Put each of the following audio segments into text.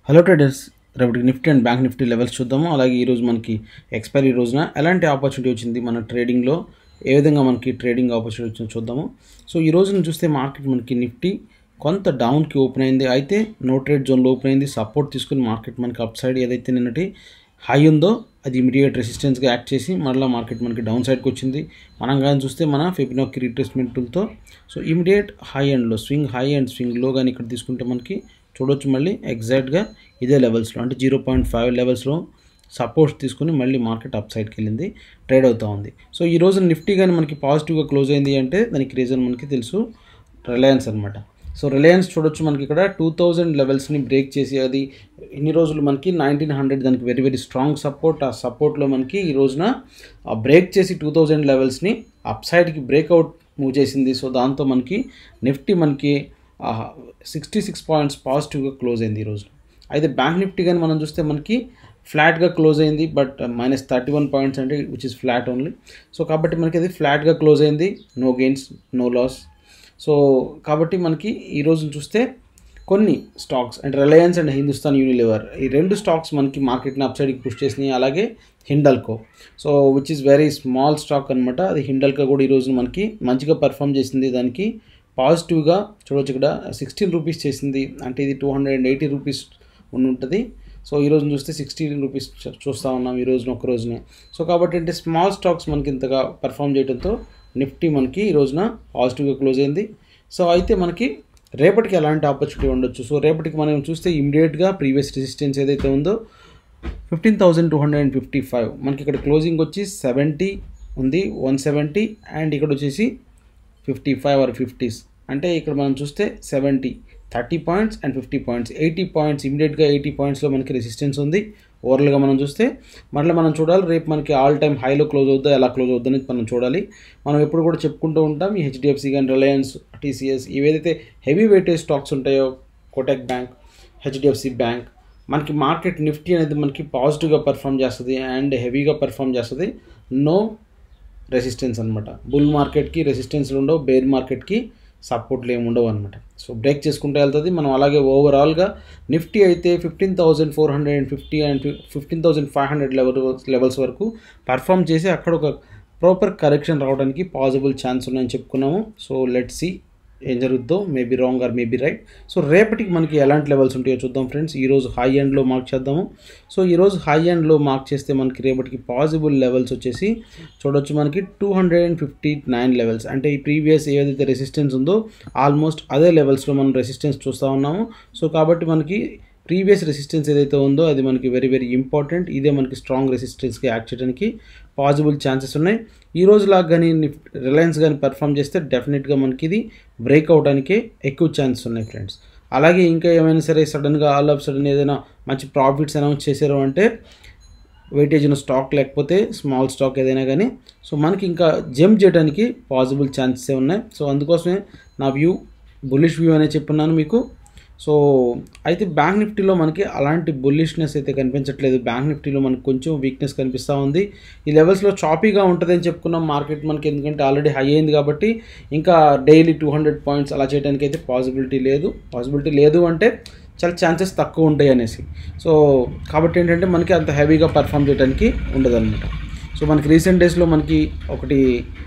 hello traders రేపటికి Nifty and Bank Nifty levels చూద్దాము అలాగే ఈరోజు మనకి ఎక్స్పైరీ రోజున ఎలాంటి ఆపర్చునిటీ వచ్చింది మన ట్రేడింగ్లో ఏ విధంగా మనకి ట్రేడింగ్ ఆపర్చునిటీ వచ్చిందో చూద్దాము సో ఈ రోజున చూస్తే మార్కెట్ మనకి నిఫ్టీ కొంత డౌన్కి ఓపెన్ అయింది అయితే నో ట్రేడ్ జోన్లో ఓపెన్ అయింది సపోర్ట్ తీసుకుని మార్కెట్ మనకి అప్ సైడ్ ఏదైతే నిన్నటి హై ఉందో అది ఇమీడియట్ రెసిస్టెన్స్గా యాక్ట్ చేసి మళ్ళీ మార్కెట్ మనకి డౌన్ సైడ్కి వచ్చింది మనం కానీ చూస్తే మన ఫిబినోకి రీట్రేస్మెంట్ టూల్తో సో ఇమీడియట్ హై అండ్లో swing high and swing low కానీ ఇక్కడ తీసుకుంటే మనకి చూడొచ్చు మళ్ళీ ఎగ్జాక్ట్గా ఇదే లెవెల్స్లో అంటే జీరో పాయింట్ ఫైవ్ లెవెల్స్లో సపోర్ట్స్ తీసుకుని మళ్ళీ మార్కెట్ అప్ సైడ్కి వెళ్ళింది ట్రేడ్ అవుతూ ఉంది సో ఈ రోజు నిఫ్టీ కానీ మనకి పాజిటివ్గా క్లోజ్ అయింది అంటే దానికి రీజన్ మనకి తెలుసు రిలయన్స్ అనమాట సో రిలయన్స్ చూడొచ్చు మనకి ఇక్కడ టూ థౌజండ్ లెవెల్స్ని బ్రేక్ చేసి అది ఇన్ని రోజులు మనకి నైన్టీన్ హండ్రెడ్ దానికి వెరీ వెరీ స్ట్రాంగ్ సపోర్ట్ ఆ సపోర్ట్లో మనకి ఈ రోజున ఆ బ్రేక్ చేసి టూ థౌజండ్ లెవెల్స్ని అప్ సైడ్కి బ్రేక్అవుట్ మూవ్ చేసింది సో దాంతో మనకి నిఫ్టీ మనకి సిక్స్టీ సిక్స్ పాయింట్స్ పాజిటివ్గా క్లోజ్ అయింది ఈరోజు అయితే బ్యాంక్ నిఫ్టీ కానీ మనం చూస్తే మనకి ఫ్లాట్గా క్లోజ్ అయింది but minus thirty one points అంటే which is flat only so కాబట్టి మనకి అది ఫ్లాట్గా క్లోజ్ అయింది no gains no loss so కాబట్టి మనకి ఈరోజు చూస్తే కొన్ని స్టాక్స్ అంటే రిలయన్స్ అండ్ హిందుస్థాన్ యూనిలివర్ ఈ రెండు స్టాక్స్ మనకి మార్కెట్ని అప్ సైడ్కి పుష్ చేసినాయి అలాగే Hindalco so which is very small stock అనమాట అది హిండల్కో కూడా ఈరోజు మనకి మంచిగా పర్ఫామ్ చేసింది దానికి పాజిటివ్గా చూడవచ్చు ఇక్కడ సిక్స్టీన్ రూపీస్ చేసింది అంటే ఇది two hundred and eighty rupees ఉండి ఉంటుంది సో ఈ రోజున చూస్తే సిక్స్టీన్ రూపీస్ చూస్తూ ఉన్నాం ఈ రోజున ఒక రోజునే సో కాబట్టి అంటే స్మాల్ స్టాక్స్ మనకి ఇంతగా పర్ఫామ్ చేయడంతో నిఫ్టీ మనకి ఈ రోజున పాజిటివ్గా క్లోజ్ అయింది సో అయితే మనకి రేపటికి ఎలాంటి ఆపర్చునిటీ ఉండొచ్చు సో రేపటికి మనం చూస్తే ఇమీడియట్గా ప్రీవియస్ రెసిస్టెన్స్ ఏదైతే ఉందో fifteen thousand two hundred and fifty five మనకి ఇక్కడ క్లోజింగ్ వచ్చి సెవెంటీ ఉంది వన్ సెవెంటీ అండ్ ఇక్కడ వచ్చేసి ఫిఫ్టీ ఫైవ్ ఆర్ ఫిఫ్టీస్ అంటే ఇక్కడ మనం చూస్తే seventy thirty points and fifty points eighty points ఇమీడియట్గా ఎయిటీ పాయింట్స్లో మనకి రెసిస్టెన్స్ ఉంది ఓవరాల్గా మనం చూస్తే మళ్ళీ మనం చూడాలి రేపు మనకి ఆల్ టైమ్ హైలో క్లోజ్ అవుద్దా ఎలా క్లోజ్ అవుద్దా అనేది మనం చూడాలి మనం ఎప్పుడు కూడా చెప్పుకుంటూ ఉంటాం ఈ హెచ్డిఎఫ్సి కానీ రిలయన్స్ టీసీఎస్ ఏవైతే హెవీ వెయిటేజ్ స్టాక్స్ ఉంటాయో కోటక్ బ్యాంక్ హెచ్డిఎఫ్సి బ్యాంక్ మనకి మార్కెట్ నిఫ్టీ అనేది మనకి పాజిటివ్గా పర్ఫామ్ చేస్తుంది అండ్ హెవీగా పర్ఫామ్ చేస్తుంది నో రెసిస్టెన్స్ అనమాట బుల్ మార్కెట్కి రెసిస్టెన్స్లు ఉండవు బేర్ మార్కెట్కి సపోర్ట్లు ఏమి ఉండవు అనమాట సో బ్రేక్ చేసుకుంటూ వెళ్తుంది మనం అలాగే ఓవరాల్గా నిఫ్టీ అయితే fifteen thousand four hundred and fifty and fifteen thousand five hundred level levels వరకు పర్ఫామ్ చేసి అక్కడ ఒక ప్రాపర్ కరెక్షన్ రావడానికి పాసిబుల్ ఛాన్స్ ఉన్నాయని చెప్పుకున్నాము సో లెట్ సి ఏం జరుగుద్దో maybe wrong or maybe right so రేపటికి మనకి ఎలాంటి లెవెల్స్ ఉంటాయో చూద్దాం ఫ్రెండ్స్ ఈరోజు హై ఎండ్లో మార్క్ చేద్దాము సో ఈరోజు హై ఎండ్లో మార్క్ చేస్తే మనకి రేపటికి పాసిబుల్ లెవెల్స్ వచ్చేసి చూడొచ్చు మనకి two hundred and fifty nine levels అంటే ఈ ప్రీవియస్ ఏదైతే రెసిస్టెన్స్ ఉందో ఆల్మోస్ట్ అదే లెవెల్స్లో మనం రెసిస్టెన్స్ చూస్తూ ఉన్నాము సో కాబట్టి మనకి ప్రీవియస్ రెసిస్టెన్స్ ఏదైతే ఉందో అది మనకి వెరీ వెరీ ఇంపార్టెంట్ ఇదే మనకి స్ట్రాంగ్ రెసిస్టెన్స్కి యాక్ట్ చేయడానికి పాసిబుల్ ఛాన్సెస్ ఉన్నాయి ఈ రోజులాగా కానీ రిలయన్స్ కానీ పర్ఫామ్ చేస్తే డెఫినెట్గా మనకి ఇది బ్రేక్ అవడానికే ఎక్కువ ఛాన్సెస్ ఉన్నాయి ఫ్రెండ్స్ అలాగే ఇంకా ఏమైనా సరే సడన్గా ఆల్ ఆఫ్ సడన్ ఏదైనా మంచి ప్రాఫిట్స్ అనౌన్స్ చేశారు అంటే వెయిటేజ్ ఉన్న స్టాక్ లేకపోతే స్మాల్ స్టాక్ ఏదైనా కానీ సో మనకి ఇంకా జంప్ చేయడానికి పాసిబుల్ ఛాన్సెస్ ఉన్నాయి సో అందుకోసమే నా వ్యూ బులిష్ వ్యూ అనే చెప్పున్నాను మీకు సో అయితే బ్యాంక్ నిఫ్టీలో మనకి అలాంటి బుల్లిష్నెస్ అయితే కనిపించట్లేదు బ్యాంక్ నిఫ్టీలో మనకి కొంచెం వీక్నెస్ కనిపిస్తూ ఉంది ఈ లెవెల్స్లో చాపీగా ఉంటుందని చెప్పుకున్నాం మార్కెట్ మనకి ఎందుకంటే ఆల్రెడీ హై అయింది కాబట్టి ఇంకా డైలీ టూ హండ్రెడ్ పాయింట్స్ అలా చేయడానికి అయితే పాసిబిలిటీ లేదు పాసిబిలిటీ లేదు అంటే చాలా ఛాన్సెస్ తక్కువ ఉంటాయి అనేసి సో కాబట్టి ఏంటంటే మనకి అంత హెవీగా పర్ఫామ్ చేయడానికి ఉండదన్నమాట సో మనకి రీసెంట్ డేస్లో మనకి ఒకటి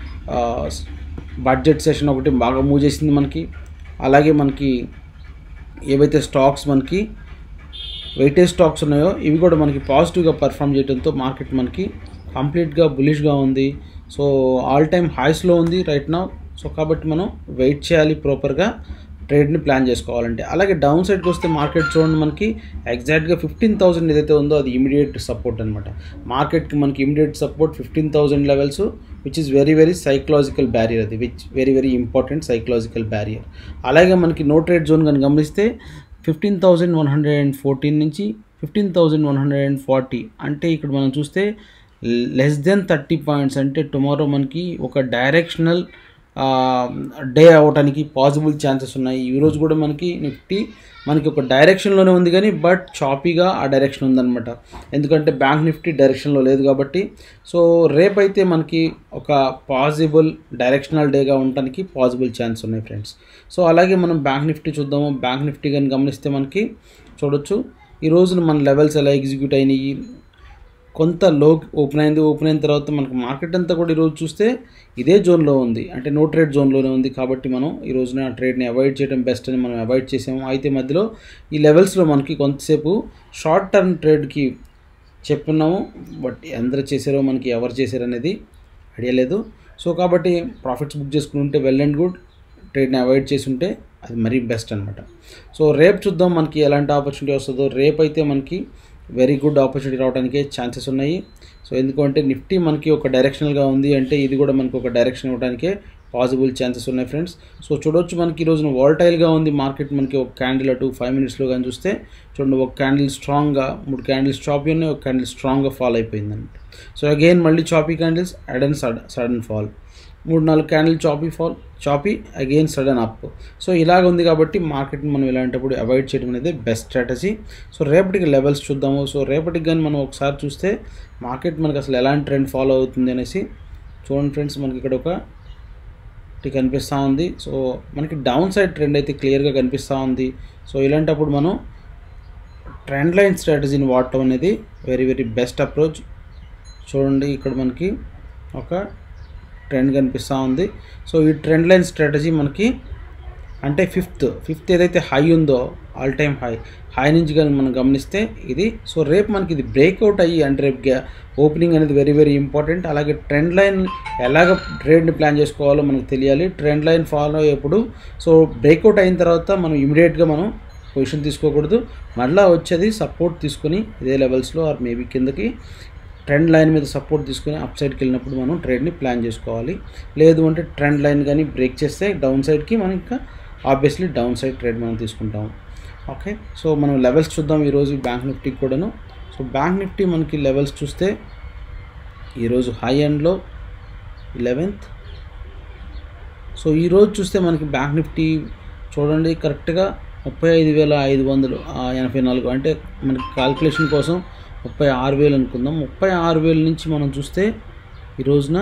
బడ్జెట్ సెషన్ ఒకటి బాగా మూవ్ చేసింది మనకి అలాగే మనకి ఏవైతే స్టాక్స్ మనకి వెయిటేజ్ స్టాక్స్ ఉన్నాయో ఇవి కూడా మనకి పాజిటివ్గా పర్ఫామ్ చేయడంతో మార్కెట్ మనకి కంప్లీట్గా బులిష్గా ఉంది సో ఆల్ టైమ్ హైస్లో ఉంది రైట్ నా సో కాబట్టి మనం వెయిట్ చేయాలి ప్రాపర్గా ట్రేడ్ని ప్లాన్ చేసుకోవాలంటే అలాగే డౌన్ సైడ్కి వస్తే మార్కెట్ చూడండి మనకి ఎగ్జాక్ట్గా ఫిఫ్టీన్ థౌసండ్ ఏదైతే ఉందో అది ఇమీడియట్ సపోర్ట్ అనమాట మార్కెట్కి మనకి immediate support fifteen thousand levels which is very very psychological barrier అది which very very important psychological barrier అలాగే మనకి నో ట్రేడ్ జోన్ కానీ గమనిస్తే fifteen thousand one hundred and fourteen నుంచి fifteen thousand one hundred and forty అంటే ఇక్కడ మనం చూస్తే లెస్ దెన్ థర్టీ పాయింట్స్ అంటే టుమారో మనకి ఒక డైరెక్షనల్ డే అవడానికి పాసిబుల్ ఛాన్సెస్ ఉన్నాయి ఈరోజు కూడా మనకి నిఫ్టీ మనకి ఒక డైరెక్షన్లోనే ఉంది కానీ బట్ చాపీగా ఆ డైరెక్షన్ ఉందన్నమాట ఎందుకంటే బ్యాంక్ నిఫ్టీ డైరెక్షన్లో లేదు కాబట్టి సో రేపైతే మనకి ఒక పాసిబుల్ డైరెక్షనల్ డేగా ఉండడానికి పాసిబుల్ ఛాన్స్ ఉన్నాయి ఫ్రెండ్స్ సో అలాగే మనం బ్యాంక్ నిఫ్టీ చూద్దాము బ్యాంక్ నిఫ్టీ కానీ గమనిస్తే మనకి చూడొచ్చు ఈ రోజున మన లెవెల్స్ ఎలా ఎగ్జిక్యూట్ అయినాయి కొంత లో ఓపెన్ అయింది ఓపెన్ అయిన తర్వాత మనకు మార్కెట్ అంతా కూడా ఈరోజు చూస్తే ఇదే జోన్లో ఉంది అంటే నో ట్రేడ్ జోన్లోనే ఉంది కాబట్టి మనం ఈ రోజున ఆ ట్రేడ్ని అవాయిడ్ చేయడం బెస్ట్ అని మనం అవాయిడ్ చేసాము అయితే మధ్యలో ఈ లెవెల్స్లో మనకి కొంతసేపు షార్ట్ టర్మ్ ట్రేడ్కి చెప్పున్నాము బట్ ఎందరు చేశారో మనకి ఎవరు చేశారు అనేది ఐడియా లేదు సో కాబట్టి ప్రాఫిట్స్ బుక్ చేసుకుని ఉంటే వెల్ అండ్ గుడ్ ట్రేడ్ని అవాయిడ్ చేసి ఉంటే అది మరీ బెస్ట్ అనమాట సో రేపు చూద్దాం మనకి ఎలాంటి ఆపర్చునిటీ వస్తుందో రేపు అయితే మనకి వెరీ గుడ్ ఆపర్చునిటీ రావడానికి ఛాన్సెస్ ఉన్నాయి సో ఎందుకంటే నిఫ్టీ మనకి ఒక డైరెక్షనల్గా ఉంది అంటే ఇది కూడా మనకి ఒక డైరెక్షన్ ఇవ్వడానికే పాసిబుల్ ఛాన్సెస్ ఉన్నాయి ఫ్రెండ్స్ సో చూడొచ్చు మనకి ఈ రోజున వాల్టైల్గా ఉంది మార్కెట్ మనకి ఒక క్యాండిల్ అటు ఫైవ్ మినిట్స్లో కానీ చూస్తే చూడండి ఒక క్యాండిల్ స్ట్రాంగ్గా మూడు క్యాండిల్స్ చాపీ ఉన్నాయి ఒక క్యాండిల్ స్ట్రాంగ్గా ఫాల్ అయిపోయింది అనమాట సో అగైన్ మళ్ళీ చాపీ క్యాండిల్స్ అడన్ సడన్ సడన్ ఫాల్ మూడు నాలుగు candle choppy fall choppy again sudden up so ఇలాగ ఉంది కాబట్టి మార్కెట్ని మనం ఇలాంటప్పుడు అవాయిడ్ చేయడం అనేది బెస్ట్ స్ట్రాటజీ సో రేపటికి లెవెల్స్ చూద్దాము సో రేపటికి కానీ మనం ఒకసారి చూస్తే మార్కెట్ మనకి అసలు ఎలాంటి ట్రెండ్ ఫాలో అవుతుంది అనేసి చూడండి ఫ్రెండ్స్ మనకి ఇక్కడ ఒక ఒకటి కనిపిస్తూ ఉంది సో మనకి డౌన్ సైడ్ ట్రెండ్ అయితే క్లియర్గా కనిపిస్తూ ఉంది సో ఇలాంటప్పుడు మనం ట్రెండ్ లైన్ స్ట్రాటజీని వాడటం అనేది వెరీ వెరీ బెస్ట్ అప్రోచ్ చూడండి ఇక్కడ మనకి ఒక ట్రెండ్ కనిపిస్తూ ఉంది సో ఈ ట్రెండ్ లైన్ స్ట్రాటజీ మనకి అంటే ఫిఫ్త్ ఫిఫ్త్ ఏదైతే హై ఉందో ఆల్ టైమ్ హై హై నుంచి కానీ మనం గమనిస్తే ఇది సో రేపు మనకి ఇది బ్రేక్అవుట్ అయ్యి అంటే రేపు ఓపెనింగ్ అనేది వెరీ వెరీ ఇంపార్టెంట్ అలాగే ట్రెండ్ లైన్ ఎలాగ ట్రేడ్ని ప్లాన్ చేసుకోవాలో మనకు తెలియాలి ట్రెండ్ లైన్ ఫాలో అయ్యేప్పుడు సో బ్రేక్అవుట్ అయిన తర్వాత మనం ఇమీడియట్గా మనం పొజిషన్ తీసుకోకూడదు మళ్ళీ వచ్చేది సపోర్ట్ తీసుకొని ఇదే లెవెల్స్లో ఆర్ మేబీ కిందకి ట్రెండ్ లైన్ మీద సపోర్ట్ తీసుకొని అప్ సైడ్కి వెళ్ళినప్పుడు మనం ట్రేడ్ని ప్లాన్ చేసుకోవాలి లేదు అంటే ట్రెండ్ లైన్ కానీ బ్రేక్ చేస్తే డౌన్ సైడ్కి మనం ఇంకా ఆబ్వియస్లీ డౌన్ సైడ్ ట్రేడ్ మనం తీసుకుంటాం ఓకే సో మనం లెవెల్స్ చూద్దాం ఈరోజు బ్యాంక్ నిఫ్టీకి కూడాను సో బ్యాంక్ నిఫ్టీ మనకి లెవెల్స్ చూస్తే ఈరోజు హై ఎండ్లో లెవెన్త్ సో ఈరోజు చూస్తే మనకి బ్యాంక్ నిఫ్టీ చూడండి కరెక్ట్గా ముప్పై ఐదు వేల ఐదు వందలు ఎనభై నాలుగు అంటే మనకి కాల్కులేషన్ కోసం ముప్పై ఆరు వేలు అనుకుందాం ముప్పై ఆరు వేల నుంచి మనం చూస్తే ఈ రోజున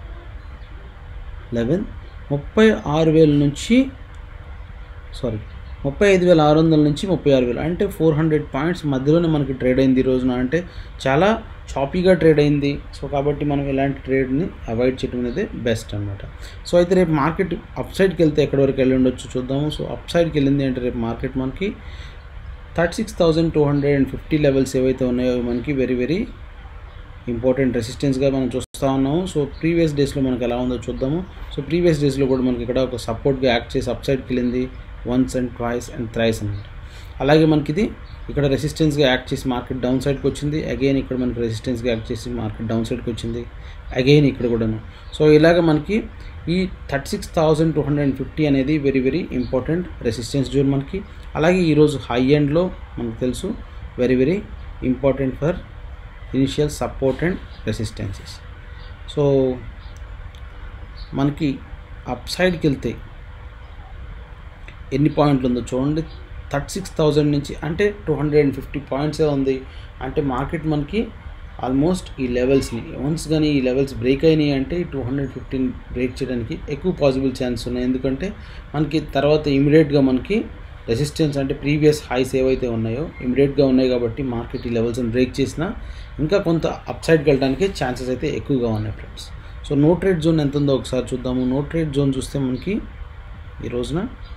లెవెన్ ముప్పై ఆరు వేల నుంచి సారీ ముప్పై ఐదు వేల ఆరు వందల నుంచి ముప్పై ఆరు వేలు అంటే ఫోర్ హండ్రెడ్ పాయింట్స్ మధ్యలోనే మనకి ట్రేడ్ అయింది ఈ రోజున అంటే చాలా చాపీగా ట్రేడ్ అయింది సో కాబట్టి మనం ఇలాంటి ట్రేడ్ని అవాయిడ్ చేయడం అనేది బెస్ట్ అనమాట సో అయితే రేపు మార్కెట్ అప్ సైడ్కి వెళ్తే ఎక్కడి వరకు వెళ్ళి ఉండొచ్చు చూద్దాము సో అప్ సైడ్కి వెళ్ళింది అంటే రేపు మార్కెట్ మనకి thirty six thousand two hundred and fifty levels ఏవైతే ఉన్నాయో అవి మనకి వెరీ వెరీ ఇంపార్టెంట్ రెసిస్టెన్స్గా మనం చూస్తూ ఉన్నాము సో ప్రీవియస్ డేస్లో మనకి ఎలా ఉందో చూద్దాము సో ప్రీవియస్ డేస్లో కూడా మనకి ఇక్కడ ఒక సపోర్ట్గా యాక్ట్ చేసి అప్ సైడ్కి వెళ్ళింది once and twice and thrice అనమాట అలాగే మనకి ఇది ఇక్కడ రెసిస్టెన్స్గా యాక్ట్ చేసి మార్కెట్ డౌన్ సైడ్కి వచ్చింది అగైన్ ఇక్కడ మనకి రెసిస్టెన్స్గా యాక్ట్ చేసి మార్కెట్ డౌన్ సైడ్కి వచ్చింది అగైన్ ఇక్కడ కూడాను సో ఇలాగ మనకి ఈ thirty six thousand two hundred and fifty అనేది very very important resistance zone మనకి అలాగే ఈరోజు హై ఎండ్లో మనకు తెలుసు very very important for initial support and resistances so మనకి అప్ సైడ్కి వెళ్తే ఎన్ని పాయింట్లు ఉందో చూడండి థర్టీ సిక్స్ థౌజండ్ నుంచి అంటే టూ హండ్రెడ్ అండ్ ఫిఫ్టీ పాయింట్సే ఉంది అంటే మార్కెట్ మనకి ఆల్మోస్ట్ ఈ లెవెల్స్ని వన్స్ కానీ ఈ లెవెల్స్ బ్రేక్ అయినాయి అంటే టూ హండ్రెడ్ ఫిఫ్టీన్ బ్రేక్ చేయడానికి ఎక్కువ పాసిబుల్ ఛాన్స్ ఉన్నాయి ఎందుకంటే మనకి తర్వాత ఇమీడియట్గా మనకి రెసిస్టెన్స్ అంటే ప్రీవియస్ హైస్ ఏవైతే ఉన్నాయో ఇమీడియట్గా ఉన్నాయి కాబట్టి మార్కెట్ ఈ లెవెల్స్ని బ్రేక్ చేసినా ఇంకా కొంత అప్ సైడ్కి వెళ్ళడానికి ఛాన్సెస్ అయితే ఎక్కువగా ఉన్నాయి friends so no trade zone ఎంత ఉందో ఒకసారి చూద్దాము నో ట్రేడ్ జోన్ చూస్తే మనకి ఈ రోజున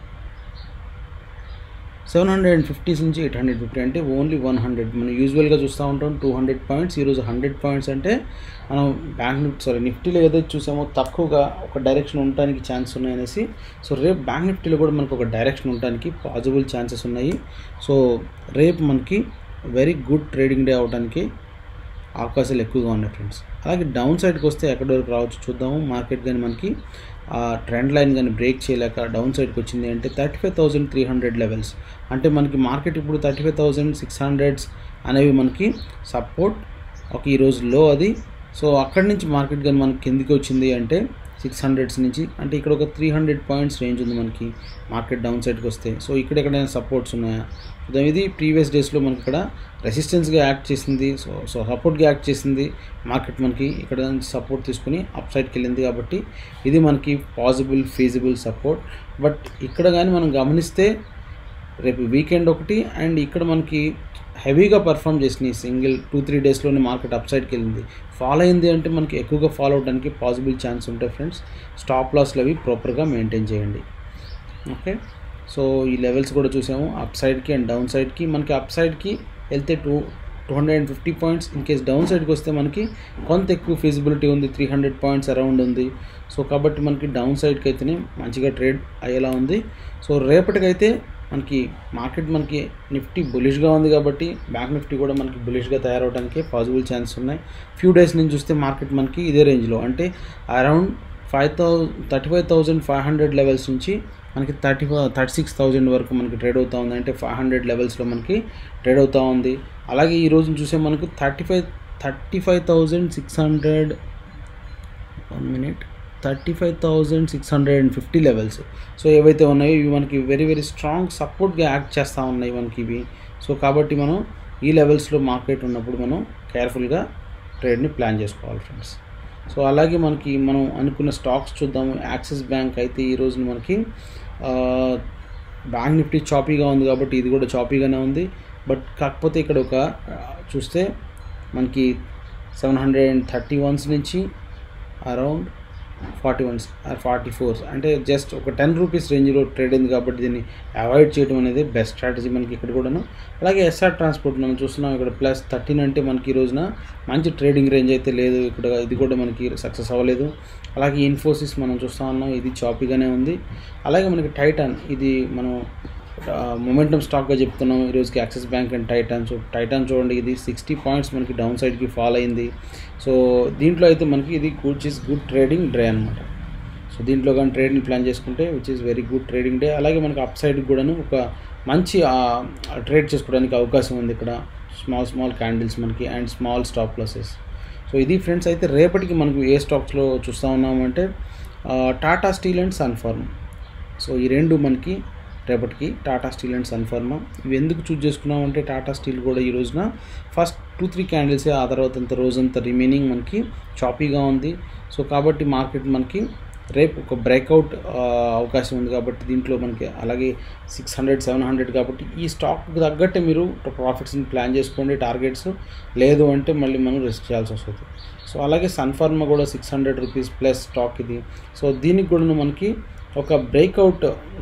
సెవెన్ హండ్రెడ్ అండ్ ఫిఫ్టీస్ నుంచి ఎయిట్ హండ్రెడ్ ఫిఫ్టీ అంటే ఓన్లీ వన్ హండ్రెడ్ మనం యూజువల్గా చూస్తూ ఉంటాం టూ హండ్రెడ్ పాయింట్స్ ఈరోజు హండ్రెడ్ పాయింట్స్ అంటే మనం బ్యాంక్ నిఫ్టీ సారీ నిఫ్టీలో ఏదైతే చూసామో తక్కువగా ఒక డైరెక్షన్ ఉండడానికి ఛాన్స్ ఉన్నాయనేసి సో రేపు బ్యాంక్ నిఫ్టీలో కూడా మనకు ఒక డైరెక్షన్ ఉండడానికి పాసిబుల్ ఛాన్సెస్ ఉన్నాయి సో రేపు మనకి వెరీ గుడ్ ట్రేడింగ్ డే అవడానికి అవకాశాలు ఎక్కువగా ఉన్నాయి ఫ్రెండ్స్ అలాగే డౌన్ సైడ్కి వస్తే ఎక్కడి వరకు రావచ్చు చూద్దాము మార్కెట్ కానీ మనకి ఆ ట్రెండ్ లైన్ కానీ బ్రేక్ చేయలేక డౌన్ సైడ్కి వచ్చింది అంటే thirty five thousand three hundred levels అంటే మనకి మార్కెట్ ఇప్పుడు thirty five thousand six hundreds అనేవి మనకి సపోర్ట్ ఒక ఈరోజు లో అది సో అక్కడి నుంచి మార్కెట్ కానీ మనకి కిందికి వచ్చింది అంటే సిక్స్ హండ్రెడ్స్ నుంచి అంటే ఇక్కడ ఒక త్రీ హండ్రెడ్ పాయింట్స్ రేంజ్ ఉంది మనకి మార్కెట్ డౌన్ సైడ్కి వస్తే సో ఇక్కడ ఎక్కడైనా సపోర్ట్స్ ఉన్నాయా సో ఇది ప్రీవియస్ డేస్లో మనకి ఇక్కడ రెసిస్టెన్స్గా యాక్ట్ చేసింది సో సో సపోర్ట్గా యాక్ట్ చేసింది మార్కెట్ మనకి ఇక్కడ నుంచి సపోర్ట్ తీసుకుని అప్ సైడ్కి వెళ్ళింది కాబట్టి ఇది మనకి పాసిబుల్ ఫీజిబుల్ సపోర్ట్ బట్ ఇక్కడ కానీ మనం గమనిస్తే రేపు వీకెండ్ ఒకటి అండ్ ఇక్కడ మనకి హెవీగా పర్ఫామ్ చేసినాయి సింగిల్ టూ త్రీ డేస్లోనే మార్కెట్ అప్ సైడ్కి వెళ్ళింది ఫాలో అయింది అంటే మనకి ఎక్కువగా ఫాలో అవడానికి పాసిబుల్ ఛాన్స్ ఉంటాయి ఫ్రెండ్స్ స్టాప్ లాస్లు అవి ప్రాపర్గా మెయింటైన్ చేయండి ఓకే సో ఈ లెవెల్స్ కూడా చూసాము అప్ సైడ్కి అండ్ డౌన్ సైడ్కి మనకి అప్ సైడ్కి వెళ్తే two two hundred and fifty points in case down సైడ్కి వస్తే మనకి కొంత ఎక్కువ ఫీజిబిలిటీ ఉంది త్రీ హండ్రెడ్ పాయింట్స్ అరౌండ్ ఉంది సో కాబట్టి మనకి డౌన్ సైడ్కి అయితేనే మంచిగా ట్రేడ్ అయ్యేలా ఉంది సో రేపటికైతే మనకి మార్కెట్ మనకి నిఫ్టీ బులిష్గా ఉంది కాబట్టి బ్యాంక్ నిఫ్టీ కూడా మనకి బులిష్గా తయారవడానికి పాసిబుల్ ఛాన్స్ ఉన్నాయి ఫ్యూ డేస్ నుంచి చూస్తే మార్కెట్ మనకి ఇదే రేంజ్లో అంటే అరౌండ్ ఫైవ్ థౌ thirty five thousand five hundred levels నుంచి మనకి thirty five thirty six thousand వరకు మనకి ట్రేడ్ అవుతూ ఉంది అంటే ఫైవ్ హండ్రెడ్ లెవెల్స్లో మనకి ట్రేడ్ అవుతూ ఉంది అలాగే ఈ రోజు చూసే మనకు thirty five thirty five thousand six hundred one minute thirty five thousand six hundred and fifty levels so ఏవైతే ఉన్నాయో ఇవి మనకి వెరీ వెరీ స్ట్రాంగ్ సపోర్ట్గా యాక్ట్ చేస్తూ ఉన్నాయి మనకి ఇవి సో కాబట్టి మనం ఈ లెవెల్స్లో మార్కెట్ ఉన్నప్పుడు మనం కేర్ఫుల్గా ట్రేడ్ని ప్లాన్ చేసుకోవాలి ఫ్రెండ్స్ సో అలాగే మనకి మనం అనుకున్న స్టాక్స్ చూద్దాము యాక్సిస్ బ్యాంక్ అయితే ఈ రోజున మనకి బ్యాంక్ నిఫ్టీ చాపీగా ఉంది కాబట్టి ఇది కూడా చాపీగానే ఉంది బట్ కాకపోతే ఇక్కడ ఒక చూస్తే మనకి seven hundred and thirty ones నుంచి around forty ones or forty fours అంటే జస్ట్ ఒక టెన్ రూపీస్ రేంజ్లో ట్రేడ్ అయింది కాబట్టి దీన్ని అవాయిడ్ చేయడం అనేది బెస్ట్ స్ట్రాటజీ మనకి ఇక్కడ కూడాను అలాగే ఎస్ఆర్ ట్రాన్స్పోర్ట్ మనం చూస్తున్నాం ఇక్కడ ప్లస్ థర్టీన్ అంటే మనకి ఈ రోజున మంచి ట్రేడింగ్ రేంజ్ అయితే లేదు ఇక్కడ ఇది కూడా మనకి సక్సెస్ అవ్వలేదు అలాగే ఇన్ఫోసిస్ మనం చూస్తూ ఉన్నాం ఇది చాపీగానే ఉంది అలాగే మనకి టైటాన్ ఇది మనం మొమెంటమ్ స్టాక్గా చెప్తున్నాం ఈరోజుకి Axis Bank and Titan so Titan చూడండి ఇది సిక్స్టీ పాయింట్స్ మనకి డౌన్ సైడ్కి ఫాల్ అయింది సో దీంట్లో అయితే మనకి ఇది good is good trading day అనమాట సో దీంట్లో కానీ ట్రేడింగ్ ప్లాన్ చేసుకుంటే which is very good trading day అలాగే మనకి అప్ సైడ్ కూడాను ఒక మంచి ట్రేడ్ చేసుకోవడానికి అవకాశం ఉంది ఇక్కడ స్మాల్ స్మాల్ క్యాండిల్స్ మనకి and small stop losses so ఇది ఫ్రెండ్స్ అయితే రేపటికి మనకు ఏ స్టాక్స్లో చూస్తూ ఉన్నామంటే Tata steel and Sun Pharma so ఈ రెండు మనకి రేపటికి టాటా స్టీల్ అండ్ సన్ఫార్మా ఇవి ఎందుకు చూజ్ చేసుకున్నామంటే టాటా స్టీల్ కూడా ఈ రోజున ఫస్ట్ టూ త్రీ క్యాండిల్సే ఆ తర్వాత అంత రోజంతా రిమైనింగ్ మనకి చాపీగా ఉంది సో కాబట్టి మార్కెట్ మనకి రేపు ఒక బ్రేక్అవుట్ అవకాశం ఉంది కాబట్టి దీంట్లో మనకి అలాగే సిక్స్ హండ్రెడ్ సెవెన్ హండ్రెడ్ కాబట్టి ఈ స్టాక్కి తగ్గట్టే మీరు ప్రాఫిట్స్ని ప్లాన్ చేసుకోండి టార్గెట్స్ లేదు అంటే మళ్ళీ మనం రిస్క్ చేయాల్సి వస్తుంది సో అలాగే సన్ఫార్మా కూడా six hundred rupees plus stock ఇది సో దీనికి కూడా మనకి ఒక బ్రేక్అవుట్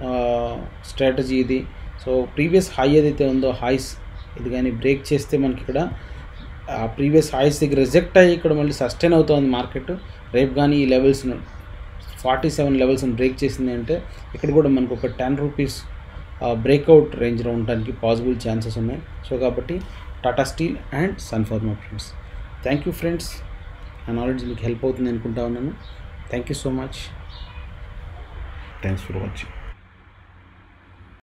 స్ట్రాటజీ ఇది సో ప్రీవియస్ హై ఏదైతే ఉందో హైస్ ఇది కానీ బ్రేక్ చేస్తే మనకి ఇక్కడ ప్రీవియస్ హైస్ దగ్గర రిజెక్ట్ అయ్యి ఇక్కడ మళ్ళీ సస్టైన్ అవుతుంది మార్కెట్ రేపు కానీ ఈ లెవెల్స్ను ఫార్టీ సెవెన్ లెవెల్స్ని బ్రేక్ చేసింది అంటే ఇక్కడ కూడా మనకు ఒక టెన్ రూపీస్ బ్రేక్అవుట్ రేంజ్లో ఉండడానికి పాసిబుల్ ఛాన్సెస్ ఉన్నాయి సో కాబట్టి Tata steel and Sun Pharma friends thank you friends ఆ నాలెడ్జ్ మీకు హెల్ప్ అవుతుంది అనుకుంటా ఉన్నాను thank you so much thanks for watching